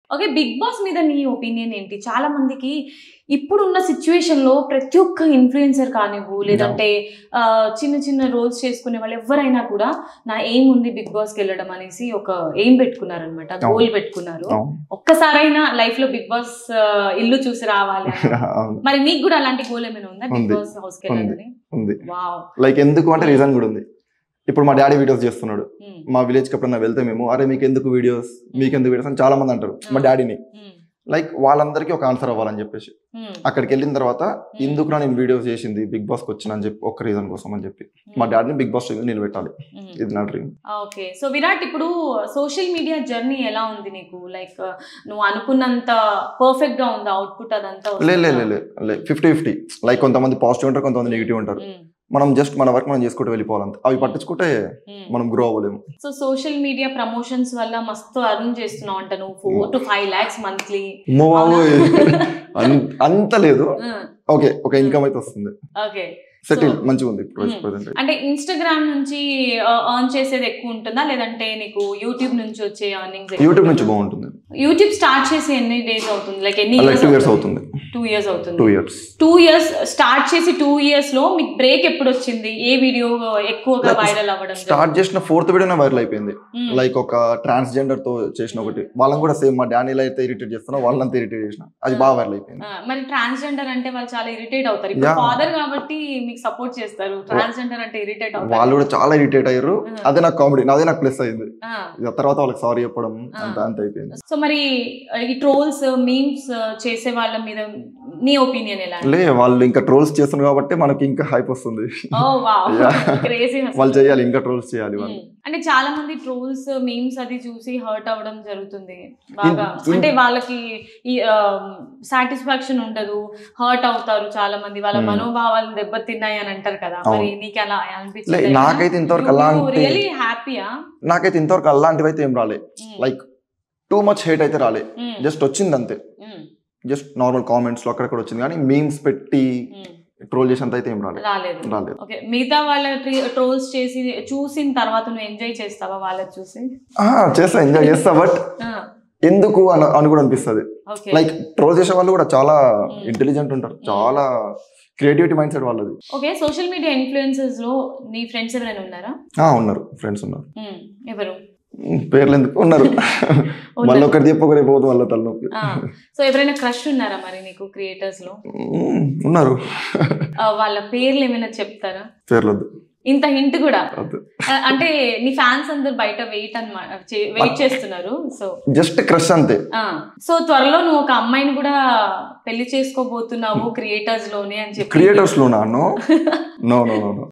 Okay big boss మీద నీ opinion ఏంటి చాలా మందికి ఇప్పుడున్న సిచ్యువేషన్ లో ప్రతి ఒక్క ఇన్ఫ్లుయెన్సర్ కానివ్వు లేదంటే ఆ, చిన్న చిన్న రోల్స్ చేసుకునే వాళ్ళు ఎవరైనా కూడా నా ఎయిమ్ ఉంది బిగ్ బాస్ కి వెళ్ళడం అనేసి ఒక ఎయిమ్ పెట్టుకున్నారనమాట అవును. గోల్ పెట్టుకున్నారు అవును. ఒక్కసారైనా లైఫ్ లో బిగ్ బాస్ ఆ, ఇల్లు చూసి రావాలి అని. అవును. మరి నీకు కూడా అలాంటి గోల్ ఏమైనా ఉందా బిగ్ ఉంది. బాస్ హౌస్ కి వెళ్ళాలని ఉంది వావ్ లైక్ ఎందుకు అంటే రీజన్ కూడా ఉంది ఇప్పుడు మా డాడీ వీడియోస్ చేస్తున్నాడు ఉమ్, మా విలేజ్ కి ఎప్పుడన్నా వెళ్తే మేము అరే మీకు ఎందుకు వీడియోస్ మీకు ఎందుకు వీడియోస్ అని చాలా మంది అంటారు మా డాడీని ఉమ్, లైక్ వాళ్ళందరికీ ఒక ఆన్సర్ అవ్వాలని చెప్పేసి ఉమ్, అక్కడికి వెళ్ళిన తర్వాత ఎందుకు నేను వీడియోస్ చేసింది బిగ్ బాస్ కి వచ్చిన అని చెప్పి ఒక రీజన్ కోసం అని చెప్పి మా డాడీని బిగ్ బాస్ నిలబెట్టాలి ఉమ్. ఇది నా డ్రీమ్ ఓకే సో విరాట్ ఇప్పుడు సోషల్ మీడియా జర్నీ ఎలా ఉంది నీకు లైక్ నువ్వు అనుకున్నంత పర్ఫెక్ట్ గా ఉందా అవుట్పుట్ అదంతా లే లే లే, లే లే ఫిఫ్టీ ఫిఫ్టీ లైక్ కొంతమంది పాజిటివ్ ఉంటారు కొంతమంది నెగిటివ్ ఉంటారు మనం జస్ట్ మన వర్క్ మనం చేసుకుంటూ వెళ్ళిపోవాలంతే అవి పట్టించుకుంటే మనం గ్రో అవ్వలేము సో సోషల్ మీడియా ప్రమోషన్స్ వల్ల మస్తు అర్న్ చేస్తున్నావు అంట నువ్వు four to five lakhs monthly అమ్మో బాబోయ్. అన్- అంత లేదు ఓకే ఒక ఇన్కమ్ అయితే వస్తుంది ఓకే సెటిల్ So- మంచిగా ఉంది Hmm. ప్రెసెంట్ అంటే ఇన్స్టాగ్రామ్ నుంచి ఎర్న్ చేసేది ఎక్కువ ఉంటుందా లేదంటే నీకు యూట్యూబ్ నుంచి వచ్చే ఎర్నింగ్స్ యూట్యూబ్ నుంచి బాగుంటుంది యూట్యూబ్ స్టార్ట్ చేసి ఎన్ని డేస్ అవుతుంది లైక్ ఎన్ని లైక్ టూ ఇయర్స్ అవుతుంది టూ ఇయర్స్ అవుతుంది two years two years start చేసి టూ ఇయర్స్ లో మీకు బ్రేక్ ఎప్పుడు వచ్చింది ఏ వీడియో ఎక్కువగా Like, వైరల్ అవ్వడం స్టార్ట్ చేసిన ఫోర్త్ వీడియోనే వైరల్ అయిపోయింది Hmm. లైక్ ఒక ట్రాన్స్జెండర్ తో చేసిన ఒకటి వాళ్ళని కూడా సేమ్ మా డానీలో అయితే ఇరిటేట్ చేస్తున్నా వాళ్ళంతా ఇరిటేట్ చేసిన అది బాగా వైరల్ అయిపోయింది ఆ, మరి ట్రాన్స్జెండర్ అంటే వాళ్ళు చాలా ఇరిటేట్ అవుతారు ఇప్పుడు Yeah. ఫాదర్ కాబట్టి మీకు సపోర్ట్ చేస్తారు ట్రాన్స్జెండర్ అంటే ఇరిటేట్ వాళ్ళు అవుతారు కూడా చాలా ఇరిటేట్ అయ్యారు Hmm. అదే నాకు కామెడీ అదే నాకు ప్లస్ అయింది ఆ. ఇక తర్వాత వాళ్ళకి సారీ చెప్పడం Ah. అంత అంత అయిపోయింది సో మరి ఈ ట్రోల్స్ మీమ్స్ చేసే వాళ్ళ మీద నీ ఒపీనియన్ ఎలా లే వాళ్ళు ఇంకా ట్రోల్స్ చేస్తున్నారు కాబట్టి మనకి ఇంకా హైప్ వస్తుంది ఓ వావ్ Yeah. క్రేజీ వాళ్ళు చేయాలి ఇంకా ట్రోల్స్ చేయాలి వాళ్ళు అంటే చాలా మంది ట్రోల్స్ మీమ్స్ అది చూసి హర్ట్ అవ్వడం జరుగుతుంది బాగా ఇన్- అంటే వాళ్ళకి ఈ సాటిస్ఫాక్షన్ ఉండదు హర్ట్ అవుతారు చాలా మంది వాళ్ళ Hmm. మనోభావాలు దెబ్బతిన్నాయి అని అంటారు కదా అవును. మరి నీకు అలా లే, అనిపించలేదు నాకైతే ఇంతవరకు అలాంటి రియలీ హ్యాపీయా నాకైతే ఇంతవరకు అలాంటివి అయితే ఏం రాలే లైక్ టూ మచ్ హేట్ అయితే రాలే జస్ట్ వచ్చింది అంతే జస్ట్ నార్మల్ కామెంట్స్ లో అక్కడక్కడ వచ్చింది కానీ మీమ్స్ పెట్టి ట్రోల్ చేసేంత అయితే ఏం రాలేదు రాలేదు రాలేదు ఓకే మిగతా వాళ్ళ ట్రోల్స్ చేసి చూసిన తర్వాత నువ్వు ఎంజాయ్ చేస్తావా వాళ్ళని చూసి ఆ, చేస్తా ఎంజాయ్ చేస్తా బట్ ఎందుకు అని అని కూడా అనిపిస్తుంది ఓకే లైక్ ట్రోల్ చేసే వాళ్ళు కూడా చాలా Hmm. ఇంటెలిజెంట్ ఉంటారు చాలా క్రియేటివిటీ మైండ్ సెట్ వాళ్ళది ఓకే సోషల్ మీడియా ఇన్ఫ్లుయెన్సెస్ లో నీ ఫ్రెండ్స్ ఎవరైనా ఉన్నారా ఆ, ఉన్నారు ఫ్రెండ్స్ ఉన్నారు Hmm. ఎవరు ఉమ్, పేర్లు ఎందుకు ఉన్నారు మళ్ళీ ఒకటి చెప్పి ఒకరి పోదు వాళ్ళ తలనొప్పి సో ఎవరైనా క్రష్ ఉన్నారా మరి నీకు క్రియేటర్స్ లో ఉమ్, ఉన్నారు ఆ, వాళ్ళ పేర్లు ఏమైనా చెప్తారా పేర్లు వద్దు ఇంత హింట్ కూడా వద్దు ఆ, అంటే నీ ఫ్యాన్స్ అందరు బయట వెయిట్ అనమాట వెయిట్ చేస్తున్నారు సో జస్ట్ క్రష్ అంతే సో త్వరలో నువ్వు ఒక అమ్మాయిని కూడా పెళ్లి చేసుకోబోతున్నావు క్రియేటర్స్ లోనే అని చెప్పి క్రియేటర్స్ లోనా నో నో నో నో